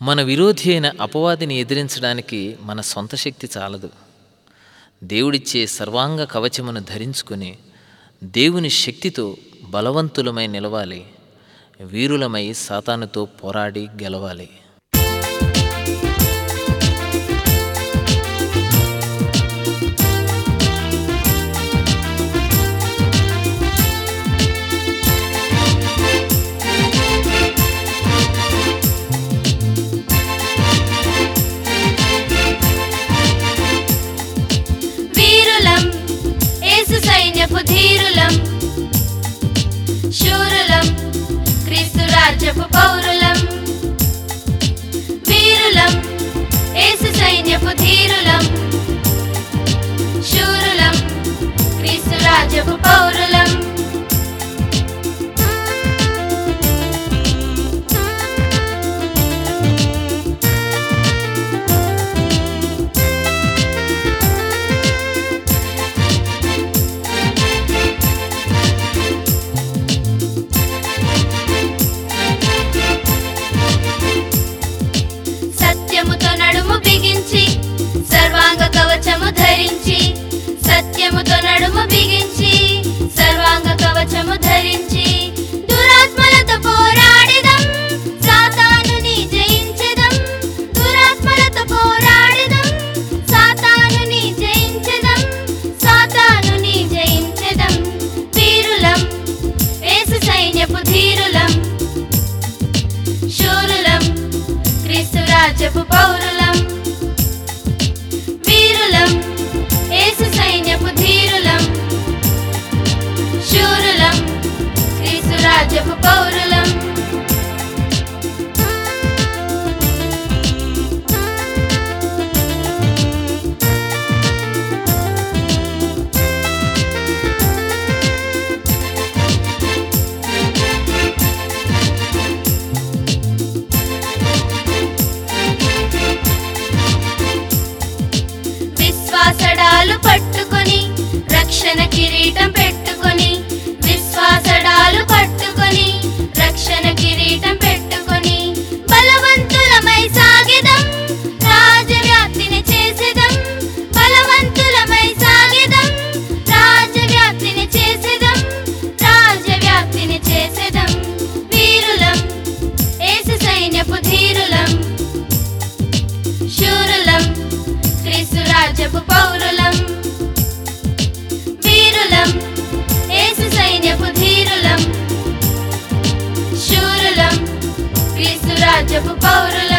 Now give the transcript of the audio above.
మన విరోధి అయిన అపవాదిని ఎదిరించడానికి మన సొంత శక్తి చాలదు దేవుడిచ్చే సర్వాంగ కవచమును ధరించుకుని దేవుని శక్తితో బలవంతులమై నిలవాలి వీరులమై సాతానుతో పోరాడి గెలవాలి వీరులం యేసు సైన్యపు ధీరులం శూరులం క్రీస్తు రాజ్యపు పౌరులం వీరులం యేసు సైన్యపు ధీరులం శూరులం క్రీస్తు రాజ్యపు పౌరులం సత్యముతో నడుము బిగించి సర్వాంగ కవచము ధరించి సత్యముతో నడుము బిగించి సర్వాంగ కవచము ధరించి దురాత్మలతో పోరాడిదం సాతానుని జయించెదం దురాత్మలతో పోరాడిదం సాతానుని జయించెదం సాతానుని జయించెదం వీరులం యేసు సైన్యపు ధీరులం శూరులం క్రీస్తు రాజ్యపు పౌరులం వీరులం యేసు సైన్యపు ధీరులం శూరులం క్రీస్తు రాజ్యపు పౌరులం విశ్వాసడాలు పట్టుకొని రక్షణ కిరీటం పెట్టుకొని విశ్వాసడాలు పట్టుకొని రక్షణ కిరీటం పెట్టుకొని బలవంతులమై సాగిదం రాజవ్యాప్తిని చేసేదం బలవంతులమై సాగిదం రాజవ్యాప్తిని చేసేదం రాజవ్యాప్తిని చేసేదం వీరులం యేసు సైన్యపు ధీరులం శూరులం క్రీస్తు రాజ్యపు పౌరులం వీరులం యేసు సైన్యపు ధీరులం శూరులం క్రీస్తు రాజ్యపు పౌరులం